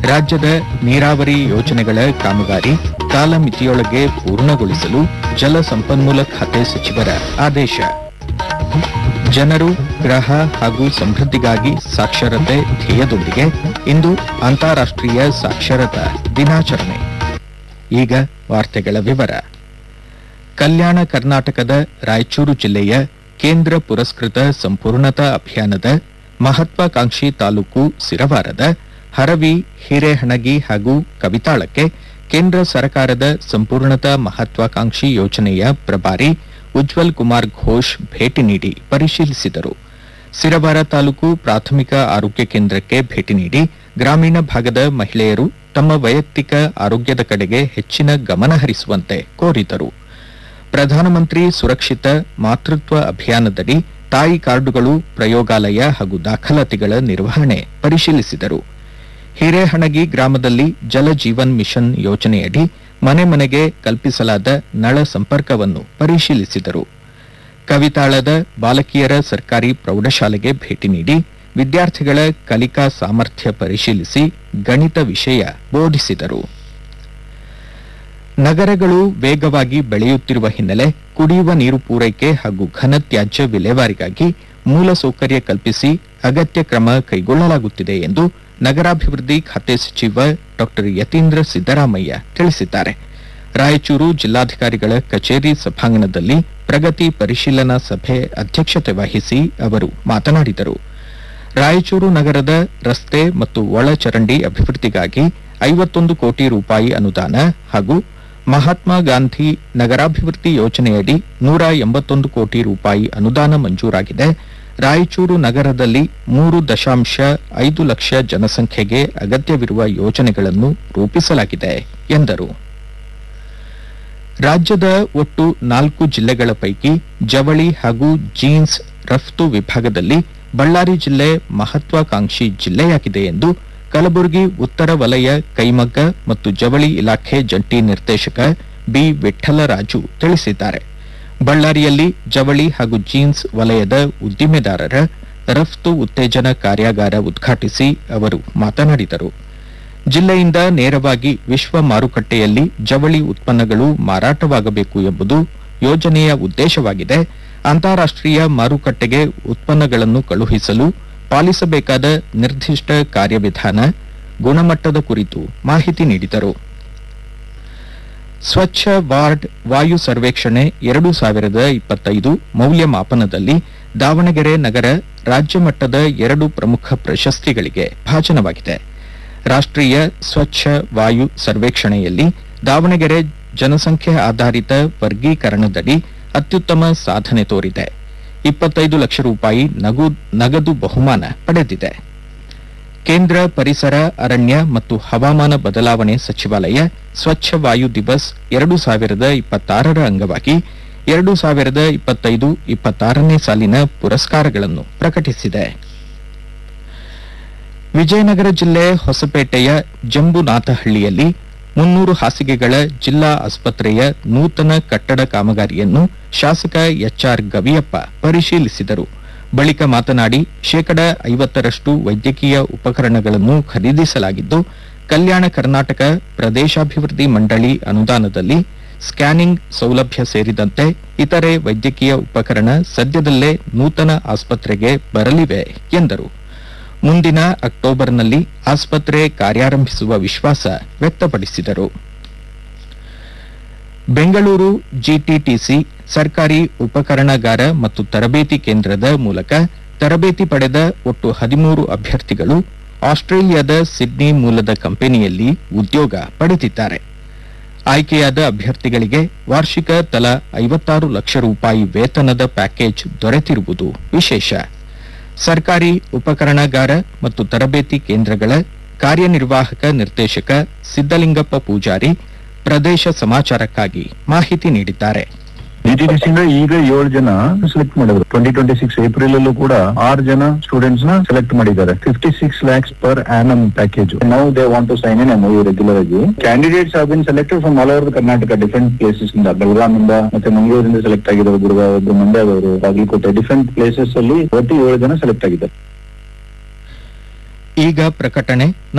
ರಾಜ್ಯದ ನೀರಾವರಿ ಯೋಜನೆಗಳ ಕಾಮಗಾರಿ ಕಾಲಮಿತಿಯೊಳಗೆ ಪೂರ್ಣಗೊಳಿಸಲು ಜಲ ಸಂಪನ್ಮೂಲ ಖಾತೆ ಸಚಿವರ ಆದೇಶ ಜನರು ಗ್ರಹ ಹಾಗೂ ಸಮೃದ್ಧಿಗಾಗಿ ಸಾಕ್ಷರತೆ ಧ್ಯೇಯದೊಂದಿಗೆ ಇಂದು ಅಂತಾರಾಷ್ಟ್ರೀಯ ಸಾಕ್ಷರತಾ ದಿನಾಚರಣೆ ಈಗ ವಾರ್ತೆಗಳ ವಿವರ ಕಲ್ಯಾಣ ಕರ್ನಾಟಕದ ರಾಯಚೂರು ಜಿಲ್ಲೆಯ ಕೇಂದ್ರ ಪುರಸ್ಕೃತ ಸಂಪೂರ್ಣತಾ ಅಭಿಯಾನದ ಮಹತ್ವಾಕಾಂಕ್ಷಿ ತಾಲೂಕು ಸಿರವಾರದ ಹರವಿ ಹಿರೇಹಣಗಿ ಹಾಗೂ ಕವಿತಾಳಕ್ಕೆ ಕೇಂದ್ರ ಸರ್ಕಾರದ ಸಂಪೂರ್ಣತಾ ಮಹತ್ವಾಕಾಂಕ್ಷಿ ಯೋಜನೆಯ ಪ್ರಭಾರಿ ಉಜ್ವಲ್ ಕುಮಾರ್ ಘೋಷ್ ಭೇಟಿ ನೀಡಿ ಪರಿಶೀಲಿಸಿದರು ಸಿರವಾರ ತಾಲೂಕು ಪ್ರಾಥಮಿಕ ಆರೋಗ್ಯ ಕೇಂದ್ರಕ್ಕೆ ಭೇಟಿ ನೀಡಿ ಗ್ರಾಮೀಣ ಭಾಗದ ಮಹಿಳೆಯರು ತಮ್ಮ ವೈಯಕ್ತಿಕ ಆರೋಗ್ಯದ ಕಡೆಗೆ ಹೆಚ್ಚಿನ ಗಮನ ಹರಿಸುವಂತೆ ಕೋರಿದರು ಪ್ರಧಾನಮಂತ್ರಿ ಸುರಕ್ಷಿತ ಮಾತೃತ್ವ ಅಭಿಯಾನದಡಿ ತಾಯಿ ಕಾರ್ಡುಗಳು ಪ್ರಯೋಗಾಲಯ ಹಾಗೂ ದಾಖಲಾತಿಗಳ ನಿರ್ವಹಣೆ ಪರಿಶೀಲಿಸಿದರು ಹಿರೇಹಣಗಿ ಗ್ರಾಮದಲ್ಲಿ ಜಲ ಜೀವನ್ ಮಿಷನ್ ಯೋಜನೆಯಡಿ ಮನೆ ಮನೆಗೆ ಕಲ್ಪಿಸಲಾದ ನಳ ಸಂಪರ್ಕವನ್ನು ಪರಿಶೀಲಿಸಿದರು ಕವಿತಾಳದ ಬಾಲಕಿಯರ ಸರ್ಕಾರಿ ಪ್ರೌಢಶಾಲೆಗೆ ಭೇಟಿ ನೀಡಿ ವಿದ್ಯಾರ್ಥಿಗಳ ಕಲಿಕಾ ಸಾಮರ್ಥ್ಯ ಪರಿಶೀಲಿಸಿ ಗಣಿತ ವಿಷಯ ಬೋಧಿಸಿದರು ನಗರಗಳು ವೇಗವಾಗಿ ಬೆಳೆಯುತ್ತಿರುವ ಹಿನ್ನೆಲೆ ಕುಡಿಯುವ ನೀರು ಪೂರೈಕೆ ಹಾಗೂ ಘನತ್ಯಾಜ್ಯ ವಿಲೇವಾರಿಗಾಗಿ ಮೂಲಸೌಕರ್ಯ ಕಲ್ಪಿಸಿ ಅಗತ್ಯ ಕ್ರಮ ಕೈಗೊಳ್ಳಲಾಗುತ್ತಿದೆ ಎಂದು ನಗರಾಭಿವೃದ್ಧಿ ಖಾತೆ ಸಚಿವ ಡಾ ಯತೀಂದ್ರ ಸಿದ್ದರಾಮಯ್ಯ ತಿಳಿಸಿದ್ದಾರೆ ರಾಯಚೂರು ಜಿಲ್ಲಾಧಿಕಾರಿಗಳ ಕಚೇರಿ ಸಭಾಂಗಣದಲ್ಲಿ ಪ್ರಗತಿ ಪರಿಶೀಲನಾ ಸಭೆ ಅಧ್ಯಕ್ಷತೆ ವಹಿಸಿ ಅವರು ಮಾತನಾಡಿದರು ರಾಯಚೂರು ನಗರದ ರಸ್ತೆ ಮತ್ತು ಒಳಚರಂಡಿ ಅಭಿವೃದ್ಧಿಗಾಗಿ ಐವತ್ತೊಂದು ಕೋಟಿ ರೂಪಾಯಿ ಅನುದಾನ ಹಾಗೂ ಮಹಾತ್ಮ ಗಾಂಧಿ ನಗರಾಭಿವೃದ್ಧಿ ಯೋಜನೆಯಡಿ ನೂರ ಎಂಬತ್ತೊಂದು ಕೋಟಿ ರೂಪಾಯಿ ಅನುದಾನ ಮಂಜೂರಾಗಿದೆ ರಾಯಚೂರು ನಗರದಲ್ಲಿ ಮೂರು ದಶಾಂಶ ಐದು ಲಕ್ಷ ಜನಸಂಖ್ಯೆಗೆ ಅಗತ್ಯವಿರುವ ಯೋಜನೆಗಳನ್ನು ರೂಪಿಸಲಾಗಿದೆ ಎಂದರು ರಾಜ್ಯದ ಒಟ್ಟು ನಾಲ್ಕು ಜಿಲ್ಲೆಗಳ ಪೈಕಿ ಜವಳಿ ಹಾಗೂ ಜೀನ್ಸ್ ರಫ್ತು ವಿಭಾಗದಲ್ಲಿ ಬಳ್ಳಾರಿ ಜಿಲ್ಲೆ ಮಹತ್ವಾಕಾಂಕ್ಷಿ ಜಿಲ್ಲೆಯಾಗಿದೆ ಎಂದು ಕಲಬುರಗಿ ಉತ್ತರ ವಲಯ ಕೈಮಗ್ಗ ಮತ್ತು ಜವಳಿ ಇಲಾಖೆ ಜಂಟಿ ನಿರ್ದೇಶಕ ಬಿ ವಿಠ್ಠಲರಾಜು ತಿಳಿಸಿದ್ದಾರೆ ಬಳ್ಳಾರಿಯಲ್ಲಿ ಜವಳಿ ಹಾಗೂ ಜೀನ್ಸ್ ವಲಯದ ಉದ್ದಿಮೆದಾರರ ರಫ್ತು ಉತ್ತೇಜನ ಕಾರ್ಯಾಗಾರ ಉದ್ಘಾಟಿಸಿ ಅವರು ಮಾತನಾಡಿದರು ಜಿಲ್ಲೆಯಿಂದ ನೇರವಾಗಿ ವಿಶ್ವ ಮಾರುಕಟ್ಟೆಯಲ್ಲಿ ಜವಳಿ ಉತ್ಪನ್ನಗಳು ಮಾರಾಟವಾಗಬೇಕು ಎಂಬುದು ಯೋಜನೆಯ ಉದ್ದೇಶವಾಗಿದೆ ಅಂತಾರಾಷ್ಟ್ರೀಯ ಮಾರುಕಟ್ಟೆಗೆ ಉತ್ಪನ್ನಗಳನ್ನು ಕಳುಹಿಸಲು ಪಾಲಿಸಬೇಕಾದ ನಿರ್ದಿಷ್ಟ ಕಾರ್ಯವಿಧಾನ ಗುಣಮಟ್ಟದ ಕುರಿತು ಮಾಹಿತಿ ನೀಡಿದರು ಸ್ವಚ್ಛ ವಾರ್ಡ್ ವಾಯು ಸರ್ವೇಕ್ಷಣೆ ಎರಡು ಸಾವಿರದ ಇಪ್ಪತ್ತೈದು ಮೌಲ್ಯಮಾಪನದಲ್ಲಿ ದಾವಣಗೆರೆ ನಗರ ರಾಜ್ಯ ಮಟ್ಟದ ಎರಡು ಪ್ರಮುಖ ಪ್ರಶಸ್ತಿಗಳಿಗೆ ಭಾಜನವಾಗಿದೆ ರಾಷ್ಟ್ರೀಯ ಸ್ವಚ್ಛ ವಾಯು ಸರ್ವೇಕ್ಷಣೆಯಲ್ಲಿ ದಾವಣಗೆರೆ ಜನಸಂಖ್ಯೆ ಆಧಾರಿತ ವರ್ಗೀಕರಣದಡಿ ಅತ್ಯುತ್ತಮ ಸಾಧನೆ ತೋರಿದೆ ಇಪ್ಪತ್ತೈದು ಲಕ್ಷ ರೂಪಾಯಿ ನಗು- ನಗದು ಬಹುಮಾನ ಪಡೆದಿದೆ ಕೇಂದ್ರ ಪರಿಸರ ಅರಣ್ಯ ಮತ್ತು ಹವಾಮಾನ ಬದಲಾವಣೆ ಸಚಿವಾಲಯ ಸ್ವಚ್ಛ ವಾಯು ದಿವಸ್ ಎರಡು ಸಾವಿರದ ಇಪ್ಪತ್ತಾರರ ಅಂಗವಾಗಿ ಎರಡು ಸಾವಿರದ ಇಪ್ಪತ್ತೈದು ಇಪ್ಪತ್ತಾರನೇ ಸಾಲಿನ ಪುರಸ್ಕಾರಗಳನ್ನು ಪ್ರಕಟಿಸಿದೆ ವಿಜಯನಗರ ಜಿಲ್ಲೆ ಹೊಸಪೇಟೆಯ ಜಂಬುನಾಥಹಳ್ಳಿಯಲ್ಲಿ ಮುನ್ನೂರು ಹಾಸಿಗೆಗಳ ಜಿಲ್ಲಾ ಆಸ್ಪತ್ರೆಯ ನೂತನ ಕಟ್ಟಡ ಕಾಮಗಾರಿಯನ್ನು ಶಾಸಕ ಎಚ್ಆರ್ ಗವಿಯಪ್ಪ ಪರಿಶೀಲಿಸಿದರು ಬಳಿಕ ಮಾತನಾಡಿ ಶೇಕಡ ಐವತ್ತರಷ್ಟು ವೈದ್ಯಕೀಯ ಉಪಕರಣಗಳನ್ನು ಖರೀದಿಸಲಾಗಿದ್ದು ಕಲ್ಯಾಣ ಕರ್ನಾಟಕ ಪ್ರದೇಶಾಭಿವೃದ್ಧಿ ಮಂಡಳಿ ಅನುದಾನದಲ್ಲಿ ಸ್ಕ್ಯಾನಿಂಗ್ ಸೌಲಭ್ಯ ಸೇರಿದಂತೆ ಇತರೆ ವೈದ್ಯಕೀಯ ಉಪಕರಣ ಸದ್ಯದಲ್ಲೇ ನೂತನ ಆಸ್ಪತ್ರೆಗೆ ಬರಲಿವೆ ಎಂದರು ಮುಂದಿನ ಅಕ್ಟೋಬರ್ನಲ್ಲಿ ಆಸ್ಪತ್ರೆ ಕಾರ್ಯಾರಂಭಿಸುವ ವಿಶ್ವಾಸ ವ್ಯಕ್ತಪಡಿಸಿದರು ಬೆಂಗಳೂರು ಜಿಟಿಟಿಸಿ ಸರ್ಕಾರಿ ಉಪಕರಣಗಾರ ಮತ್ತು ತರಬೇತಿ ಕೇಂದ್ರದ ಮೂಲಕ ತರಬೇತಿ ಪಡೆದ ಒಟ್ಟು ಹದಿಮೂರು ಅಭ್ಯರ್ಥಿಗಳು ಆಸ್ಟ್ರೇಲಿಯಾದ ಸಿಡ್ನಿ ಮೂಲದ ಕಂಪನಿಯಲ್ಲಿ ಉದ್ಯೋಗ ಪಡೆದಿದ್ದಾರೆ ಆಯ್ಕೆಯಾದ ಅಭ್ಯರ್ಥಿಗಳಿಗೆ ವಾರ್ಷಿಕ ತಲಾ ಐವತ್ತಾರು ಲಕ್ಷ ರೂಪಾಯಿ ವೇತನದ ಪ್ಯಾಕೇಜ್ ದೊರೆತಿರುವುದು ವಿಶೇಷ ಸರ್ಕಾರಿ ಉಪಕರಣಗಾರ ಮತ್ತು ತರಬೇತಿ ಕೇಂದ್ರಗಳ ಕಾರ್ಯನಿರ್ವಾಹಕ ನಿರ್ದೇಶಕ ಸಿದ್ದಲಿಂಗಪ್ಪ ಪೂಜಾರಿ ಪ್ರದೇಶ ಸಮಾಚಾರಕ್ಕಾಗಿ ಮಾಹಿತಿ ನೀಡಿದ್ದಾರೆ ಡಿಟಿಟಿಸಿ ಇಂದ ಈಗ ಏಳು ಜನ ಸೆಲೆಕ್ಟ್ ಮಾಡಿದ್ರು ಟ್ವೆಂಟಿ ಟ್ವೆಂಟಿ ಸಿಕ್ಸ್ ಏಪ್ರಿಲ್ ಅಲ್ಲೂ ಕೂಡ ಆರು ಜನ ಸ್ಟೂಡೆಂಟ್ಸ್ ನ ಸೆಲೆಕ್ಟ್ ಮಾಡಿದ್ದಾರೆ fifty six lakhs per annum package now they want to sign in MO regular ಆಗಿ candidates have been selected from all over Karnataka different places ಇಂದ ಬೆಳಗಾಂ ಇಂದ ಮತ್ತೆ ಮಂಗಳೂರಿಂದ ಸೆಲೆಕ್ಟ್ ಆಗಿದ್ದಾರೆ ಗುರುಗಾವ್ ಒಬ್ರು ಮಂಡ್ಯದವರು ಬಾಗಲಕೋಟೆ ಡಿಫರೆಂಟ್ ಪ್ಲೇಸಸ್ ಅಲ್ಲಿ ಒಟ್ಟು ಏಳು ಜನ ಸೆಲೆಕ್ಟ್ ಆಗಿದ್ದಾರೆ ಈಗ ಪ್ರಕಟಣೆ